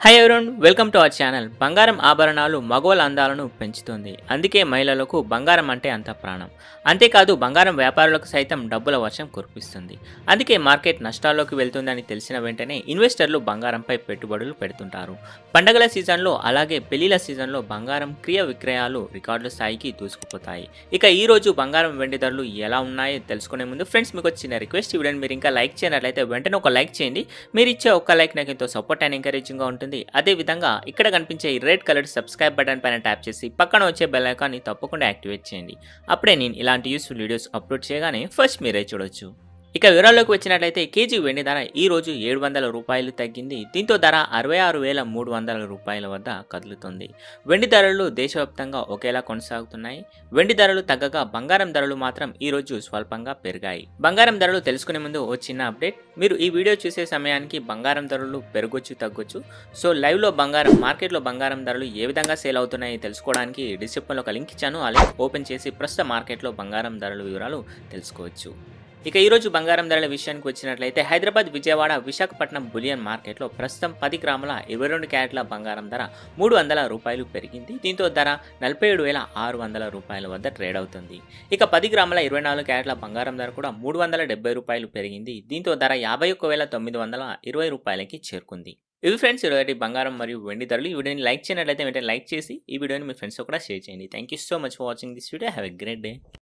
hi everyone welcome to our channel బంగారం ఆభరణాలు మగవాళ్ళ అందాలను పెంచుతుంది అందుకే మహిళలకు బంగారం అంటే అంత ప్రాణం అంతేకాదు బంగారం వ్యాపారులకు సైతం డబ్బుల వర్షం కురిపిస్తుంది అందుకే మార్కెట్ నష్టాల్లోకి వెళ్తుందని తెలిసిన వెంటనే ఇన్వెస్టర్లు బంగారంపై పెట్టుబడులు పెడుతుంటారు పండగల సీజన్లో అలాగే పెళ్లిల సీజన్లో బంగారం క్రియ విక్రయాలు రికార్డుల స్థాయికి దూసుకుపోతాయి ఇక ఈ రోజు బంగారం వెండి ధరలు ఎలా ఉన్నాయో తెలుసుకునే ముందు ఫ్రెండ్స్ మీకు వచ్చిన రిక్వెస్ట్ ఈ వీడియోని మీరు ఇంకా లైక్ చేయనట్లయితే వెంటనే ఒక లైక్ చేయండి మీరు ఇచ్చే ఒక్క లైక్ నాకు ఎంతో సపోర్ట్ అండ్ ఎంకరేజింగ్గా ఉంటుంది అదే విధంగా ఇక్కడ కనిపించే ఈ రెడ్ కలర్ సబ్స్క్రైబ్ బటన్ పైన ట్యాప్ చేసి పక్కన వచ్చే బెల్ ఐకాన్ని తప్పకుండా యాక్టివేట్ చేయండి అప్పుడే నేను ఇలాంటి యూస్ఫుల్ వీడియోస్ అప్లోడ్ చేయగానే ఫస్ట్ మీరే చూడొచ్చు ఇక వివరాల్లోకి వచ్చినట్లయితే కేజీ వెండి ధర ఈ రోజు ఏడు వందల రూపాయలు తగ్గింది దీంతో ధర అరవై ఆరు వేల మూడు వందల రూపాయల వద్ద కదులుతుంది వెండి ధరలు దేశవ్యాప్తంగా ఒకేలా కొనసాగుతున్నాయి వెండి ధరలు తగ్గగా బంగారం ధరలు మాత్రం ఈ రోజు స్వల్పంగా పెరిగాయి బంగారం ధరలు తెలుసుకునే ముందు ఓ చిన్న అప్డేట్ మీరు ఈ వీడియో చూసే సమయానికి బంగారం ధరలు పెరగొచ్చు తగ్గొచ్చు సో లైవ్లో బంగారం మార్కెట్లో బంగారం ధరలు ఏ విధంగా సేల్ అవుతున్నాయి తెలుసుకోవడానికి డిస్క్రిప్షన్లో ఒక లింక్ ఇచ్చాను ఆ లింక్ ఓపెన్ చేసి ప్రస్తుత మార్కెట్లో బంగారం ధరల వివరాలు తెలుసుకోవచ్చు ఇక ఈరోజు బంగారం ధరల విషయానికి వచ్చినట్లయితే హైదరాబాద్ విజయవాడ విశాఖపట్నం బులియన్ మార్కెట్లో ప్రస్తుతం పది గ్రాముల ఇరవై రెండు క్యారెట్ల బంగారం ధర మూడు వందల రూపాయలు పెరిగింది దీంతో ధర నలభై ఏడు వేల ఆరు వందల రూపాయల వద్ద ట్రేడ్ అవుతుంది ఇక పది గ్రాముల ఇరవై నాలుగు క్యారెట్ల బంగారం ధర కూడా మూడు వందల డెబ్బై రూపాయలు పెరిగింది దీంతో ధర యాభై ఒక్క వేల తొమ్మిది వందల ఇరవై రూపాయలకి చేరుకుంది ఇవి ఫ్రెండ్స్ ఈరోజు బంగారం మరియు వెండి ధరలు ఈ వీడియోని లైక్ చేయనట్లయితే వెంటనే లైక్ చేసి ఈ వీడియోని మీ ఫ్రెండ్స్ కూడా షేర్ చేయండి thank you so much for watching this video have a great day